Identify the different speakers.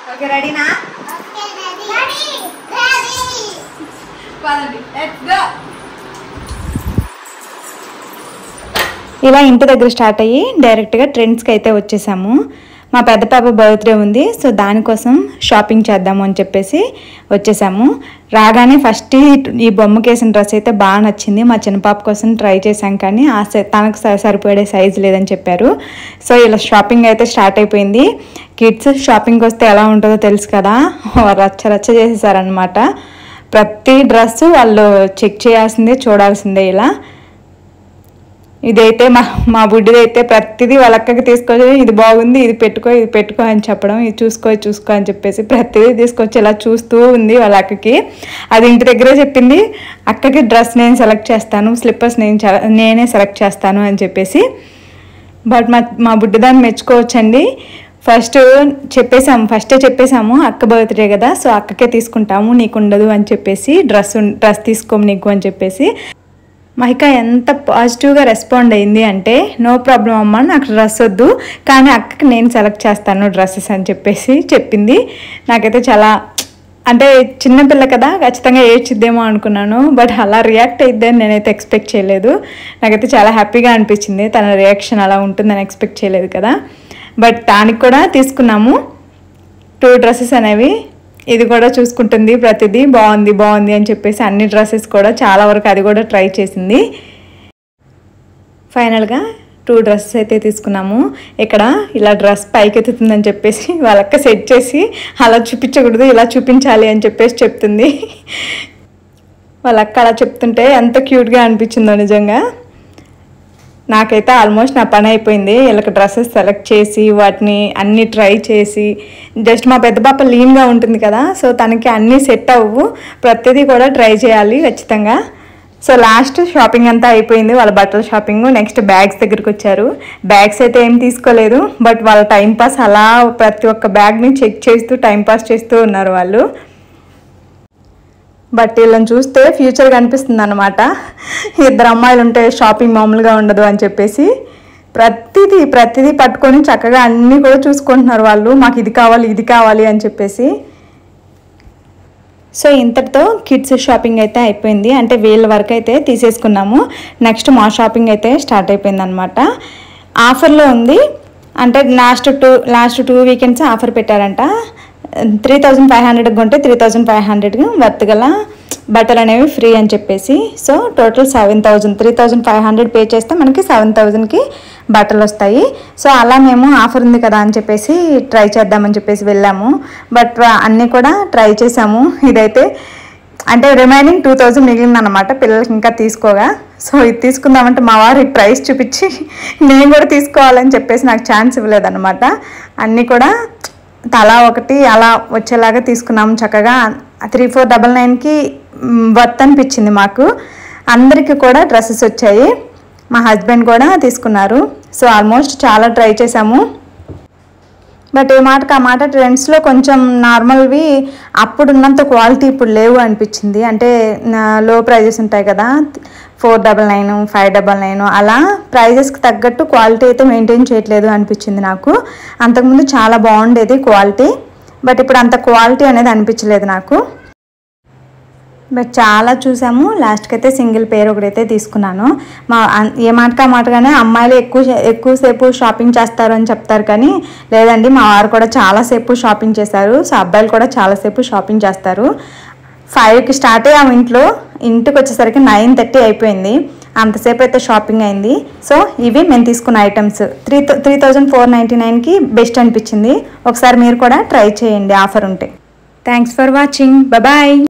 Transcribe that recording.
Speaker 1: okay రెడీనా పదండి let's go
Speaker 2: ఇలా ఇంటి దగ్గర స్టార్ట్ అయ్యి డైరెక్ట్గా ట్రెండ్స్కి అయితే వచ్చేసాము మా పెద్ద పాప బర్త్డే ఉంది సో దానికోసం షాపింగ్ చేద్దాము అని చెప్పేసి వచ్చేసాము రాగానే ఫస్ట్ ఈ- ఈ బొమ్మకి వేసిన డ్రెస్ అయితే బాగా నచ్చింది మా చిన్న పాప కోసం ట్రై చేశాం కానీ ఆ సై- తనకు స- సరిపడే సైజు లేదని చెప్పారు సో ఇలా షాపింగ్ అయితే స్టార్ట్ అయిపోయింది కిడ్స్ షాపింగ్కి వస్తే ఎలా ఉంటుందో తెలుసు కదా రచ్చ రచ్చ చేసేసారనమాట ప్రతి డ్రెస్ వాళ్ళు చెక్ చేయాల్సిందే చూడాల్సిందే ఇలా ఇదైతే మా మా బుడ్డిదైతే ప్రతిదీ వాళ్ళ అక్కకి తీసుకొచ్చి ఇది బాగుంది ఇది పెట్టుకో ఇది పెట్టుకో అని చెప్పడం ఇది చూసుకో ఇది చూసుకో అని చెప్పేసి ప్రతిదీ తీసుకొచ్చి ఇలా చూస్తూ ఉంది వాళ్ళ అక్కకి అది ఇంటి దగ్గరే చెప్పింది అక్కకి డ్రెస్ నేను సెలెక్ట్ చేస్తాను స్లిప్పర్స్ నేను చ- నేనే సెలెక్ట్ చేస్తాను అని చెప్పేసి బట్ మా మా బుడ్డి దాన్ని మెచ్చుకోవచ్చండి ఫస్ట్ చెప్పేసాము ఫస్టే చెప్పేసాము అక్క బర్త్డే కదా సో అక్కకే తీసుకుంటాము నీకు ఉండదు అని చెప్పేసి డ్రెస్ ఉన్- డ్రెస్ తీసుకోము నీకు అని చెప్పేసి మహిక ఎంత పాజిటివ్గా రెస్పాండ్ అయింది అంటే నో ప్రాబ్లం అమ్మ నాకు డ్రెస్ వద్దు కానీ అక్కకి నేను సెలెక్ట్ చేస్తాను డ్రెస్సెస్ అని చెప్పేసి చెప్పింది నాకైతే చాలా అంటే చిన్నపిల్ల కదా ఖచ్చితంగా ఏడ్చిద్దేమో అనుకున్నాను బట్ అలా రియాక్ట్ అయిద్దని నేనైతే ఎక్స్పెక్ట్ చేయలేదు నాకైతే చాలా హ్యాపీగా అనిపించింది తన రియాక్షన్ అలా ఉంటుందని ఎక్స్పెక్ట్ చేయలేదు కదా బట్ దానికి కూడా తీసుకున్నాము టూ డ్రెస్సెస్ అనేవి ఇది కూడా చూసుకుంటుంది ప్రతిదీ బాగుంది బాగుంది అని చెప్పేసి అన్ని డ్రెస్సెస్ కూడా చాలా వరకు అది కూడా ట్రై చేసింది ఫైనల్గా టూ డ్రెస్సెస్ అయితే తీసుకున్నాము ఇక్కడ ఇలా డ్రెస్ పైకి ఎత్తుతుందని చెప్పేసి వాళ్ళక్క సెట్ చేసి అలా చూపించకూడదు ఇలా చూపించాలి అని చెప్పేసి చెప్తుంది వాళ్ళ అక్క అలా చెప్తుంటే ఎంత క్యూట్గా అనిపించిందో నిజంగా నాకైతే ఆల్మోస్ట్ నా పని అయిపోయింది వీళ్ళకి డ్రెస్సెస్ సెలెక్ట్ చేసి వాటిని అన్ని ట్రై చేసి జస్ట్ మా పెద్ద పాప లీన్గా ఉంటుంది కదా సో తనకి అన్నీ సెట్ అవ్వు ప్రతిదీ కూడా ట్రై చేయాలి ఖచ్చితంగా సో లాస్ట్ షాపింగ్ అంతా అయిపోయింది వాళ్ళ బట్టల షాపింగ్ నెక్స్ట్ బ్యాగ్స్ దగ్గరికి వచ్చారు బ్యాగ్స్ అయితే ఏం తీసుకోలేదు బట్ వాళ్ళ టైం పాస్ అలా ప్రతి ఒక్క బ్యాగ్ని చెక్ చేస్తూ టైం పాస్ చేస్తూ ఉన్నారు వాళ్ళు బట్ వీళ్ళని చూస్తే ఫ్యూచర్ కనిపిస్తుంది అనమాట ఇద్దరు అమ్మాయిలు ఉంటే షాపింగ్ మామూలుగా ఉండదు అని చెప్పేసి ప్రతిదీ ప్రతిదీ పట్టుకొని చక్కగా అన్నీ కూడా చూసుకుంటున్నారు వాళ్ళు మాకు ఇది కావాలి ఇది కావాలి అని చెప్పేసి సో ఇంతటితో కిడ్స్ షాపింగ్ అయితే అయిపోయింది అంటే వీళ్ళ వరకు అయితే తీసేసుకున్నాము నెక్స్ట్ మా షాపింగ్ అయితే స్టార్ట్ అయిపోయింది అనమాట ఆఫర్లో ఉంది అంటే last two last two weekends offer పెట్టారంట త్రీ థౌజండ్ ఫైవ్ హండ్రెడ్కి కొంటే త్రీ థౌజండ్ ఫైవ్ హండ్రెడ్కి వర్త్ గల బట్టలు అనేవి ఫ్రీ అని చెప్పేసి so total seven thousand three thousand five hundred pay చేస్తే మనకి సెవెన్ థౌజండ్కి బట్టలు వస్తాయి సో అలా మేము ఆఫర్ ఉంది కదా అని చెప్పేసి ట్రై చేద్దామని చెప్పేసి వెళ్ళాము బట్ అన్నీ కూడా ట్రై చేసాము ఇదైతే అంటే రిమైనింగ్ టూ థౌజండ్ మిగిలింది అనమాట పిల్లలకి ఇంకా తీసుకోగా సో ఇది తీసుకుందామంటే మా వారు ఈ ప్రైస్ చూపించి నేను కూడా తీసుకోవాలని చెప్పేసి నాకు ఛాన్స్ ఇవ్వలేదన్నమాట అన్నీ కూడా తలా ఒకటి అలా వచ్చేలాగా తీసుకున్నాము చక్కగా త్రీ ఫోర్ డబల్ నైన్కి వర్త్ అనిపించింది మాకు అందరికీ కూడా డ్రెస్సెస్ వచ్చాయి మా హస్బెండ్ కూడా తీసుకున్నారు సో ఆల్మోస్ట్ చాలా ట్రై చేసాము బట్ ఏ మాటకి ఆ మాట ట్రెండ్స్లో కొంచెం నార్మల్వి అప్పుడు ఉన్నంత క్వాలిటీ ఇప్పుడు లేవు అనిపించింది అంటే లో ప్రైజెస్ ఉంటాయి కదా four double nine five double nine అలా ప్రైజెస్కి తగ్గట్టు క్వాలిటీ అయితే మెయింటైన్ చేయట్లేదు అనిపించింది నాకు అంతకుముందు చాలా బాగుండేది క్వాలిటీ బట్ ఇప్పుడు అంత క్వాలిటీ అనేది అనిపించలేదు నాకు బట్ చాలా చూసాము లాస్ట్కి అయితే సింగిల్ పేరు ఒకటైతే తీసుకున్నాను మా అన్- ఏ మాటకా మాటగానే అమ్మాయిలు ఎక్కువ శే- ఎక్కువసేపు షాపింగ్ చేస్తారు అని చెప్తారు కానీ లేదండి మా వారు కూడా చాలాసేపు షాపింగ్ చేశారు సో అబ్బాయిలు కూడా చాలాసేపు షాపింగ్ చేస్తారు ఫైవ్కి స్టార్ట్ అయ్యాము ఇంట్లో ఇంటికి వచ్చేసరికి నైన్ థర్టీ అయిపోయింది అంతసేపు అయితే షాపింగ్ అయింది సో ఇవి మేము తీసుకున్న items three three thousand four ninety నైన్కి బెస్ట్ అనిపించింది ఒకసారి మీరు కూడా ట్రై చేయండి ఆఫర్ ఉంటే థ్యాంక్స్ ఫర్ వాచింగ్ బాయ్